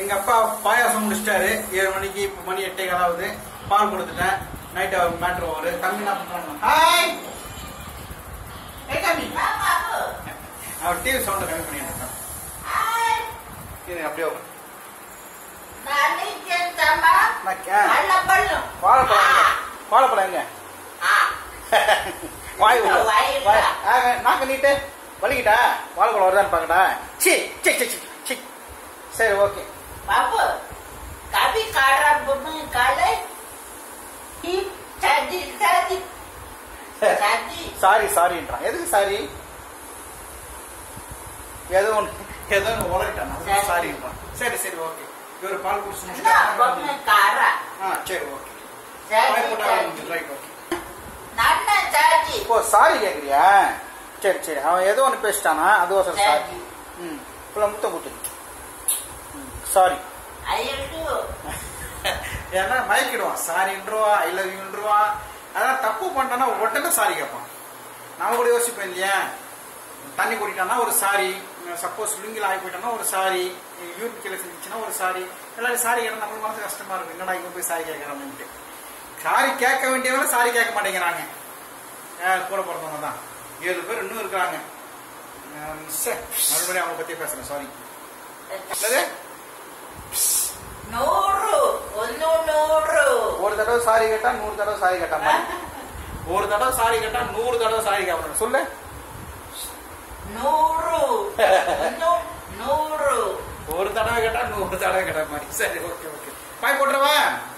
எங்க அப்பா பாயாசம் முடிச்சிட்டாரு ஏழு மணிக்கு இப்ப மணி எட்டே காலாவது பால் கொடுத்துட்டேன் நைட் அவர் மேட்ரு ஒரு தம்பி என்ன பண்றாங்க ஹாய் ஏய் தம்பி அவர் டிவி சவுண்ட் கம்மி பண்ணிடுறேன் இது அப்படியே உட்காரு. நான் கே- வாழைப்பழம் எங்க வாழைப்பழம் எங்க வாய் உள்ள. வாயில்ல. வாய் ஆ, நாக்கு நீட்டு வலிக்கிட்டா வாழைப்பழம் வருதான்னு பாக்கட்டா சி சி சி சி, சி சரி ஓகே बाबू कभी काढ़ा बुने काले ही शादी शादी शादी சாரி சாரின்றான் எதுக்கு சாரி ஏதோ ஒன்று ஏதோ ஒன்று உளறிட்டான் சரி. சாரின்றான் சரி சரி ஓகே இவர் பால் குடிச்சு ना बुने முடிச்சுட்டாரு. काढ़ा ஆ சரி ஓகே शादी வாய் போட்டா शादी ரைட் ஓகே नाना शादी இப்போ சாரி கேக்குறியா சரி சரி அவன் ஏதோ ஒன்று பேசிட்டானா அதுவோசரம் சாரி शादी ம் ஃபுல்லாக முத்தம் கொடுத்து சாரி अयलू ஏன்னா மயக்கிடுவான் சாரின்றவா ஐ லவ் யூன்றவா அதான் தப்பு பண்ணிட்டானா உடனே சாரி கேட்பான் நாம கூட யோசிப்போம் இல்லையா தண்ணி குடிட்டானா ஒரு சாரி சப்போஸ் லுங்கில் ஆகி போயிட்டானா ஒரு சாரி யூரின் கீழே செஞ்சுச்சுன்னா ஒரு சாரி எல்லாரும் சாரி கேட்டால் நம்ம மனசு கஷ்டமா இருக்கும் என்னடா இங்க போய் சாரி கேட்கறான்ட்டு சாரி கேட்க வேண்டியவங்க சாரி கேட்க மாட்டேங்கிறாங்க ஏன் கூட பிறந்தவங்க தான் ஏழு பேர் இன்னும் இருக்கிறாங்க ஆம், சே, மறுபடியும் அவங்க பத்தி பேசுறேன் சாரி என்னது नूरू ஒன்னு நூறு ஒரு தடவை சாரி கேட்டா நூறு தடவை சாரி கேட்டா மாதிரி ஒரு தடவை சாரி கேட்டா நூறு தடவை சாரி கேட்கணும் சொல்லு நூறு ஒன்னு நூறு ஒரு தடவை கேட்டா நூறு தடவை கேட்ட மாதிரி சரி ஓகே ஓகே பாய் போட்டுருவா